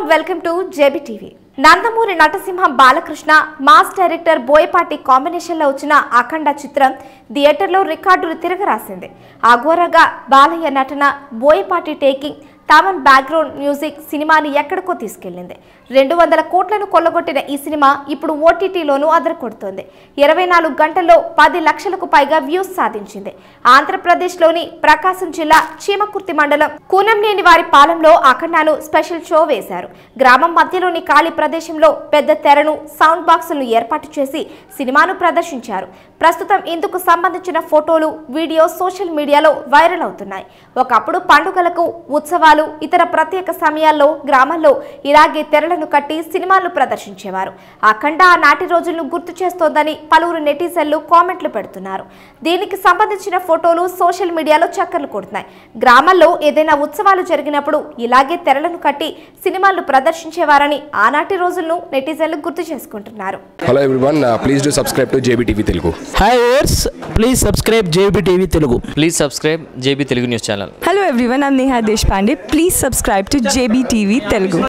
Welcome to JB TV Nandamuri నటసింహం Balakrishna mass director Boyapati కాంబినేషన్లో వచ్చిన అఖండ చిత్రం థియేటర్లో రికార్డులు తిరగరాసింది అఘోరగా బాలయ్య నటన Boyapati taking Thaman background music సినిమాని ఎక్కడికో తీసుకెళ్లింది రెండు వందల కోట్లను కొల్లగొట్టిన ఈ సినిమా ఇప్పుడు ఓటీటీలోనూ అదరకొడుతోంది ఇరవై నాలుగు గంటల్లో పది లక్షలకు పైగా వ్యూస్ సాధించింది ఆంధ్రప్రదేశ్లోని ప్రకాశం జిల్లా చీమకుర్తి మండలం కూనంనేని వారి పాలెంలో అఖండాను స్పెషల్ షో వేశారు గ్రామం మధ్యలోని ఖాళీ ప్రదేశంలో పెద్ద తెరను సౌండ్ బాక్సులను ఏర్పాటు చేసి సినిమాను ప్రదర్శించారు ప్రస్తుతం ఇందుకు సంబంధించిన ఫోటోలు వీడియో సోషల్ మీడియాలో వైరల్ అవుతున్నాయి ఒకప్పుడు పండుగలకు ఉత్సవాలు ఇతర ప్రత్యేక సమయాల్లో గ్రామాల్లో ఇలాగే తెరలను కట్టి సినిమాలు ప్రదర్శించేవారు అఖండ ఆ నాటి రోజులను గుర్తు చేస్తోందని పలువురు నెటిజన్లు కామెంట్లు పెడుతున్నారు దీనికి సంబంధించిన ఫోటోలు సోషల్ మీడియాలో చక్కర్లు కొడుతున్నాయి గ్రామాల్లో ఏదైనా ఉత్సవాలు జరిగినప్పుడు ఇలాగే తెరలను కట్టి సినిమాలు ప్రదర్శించేవారని ఆనాటి రోజులను నెటిజన్లు గుర్తు చేసుకుంటున్నారు hello everyone please do subscribe to JB TV Telugu hi ఓర్స్ please subscribe JB TV Telugu please subscribe JB Telugu news channel Hello everyone, I'm Neha Deshpande. Please subscribe to JBTV Telugu.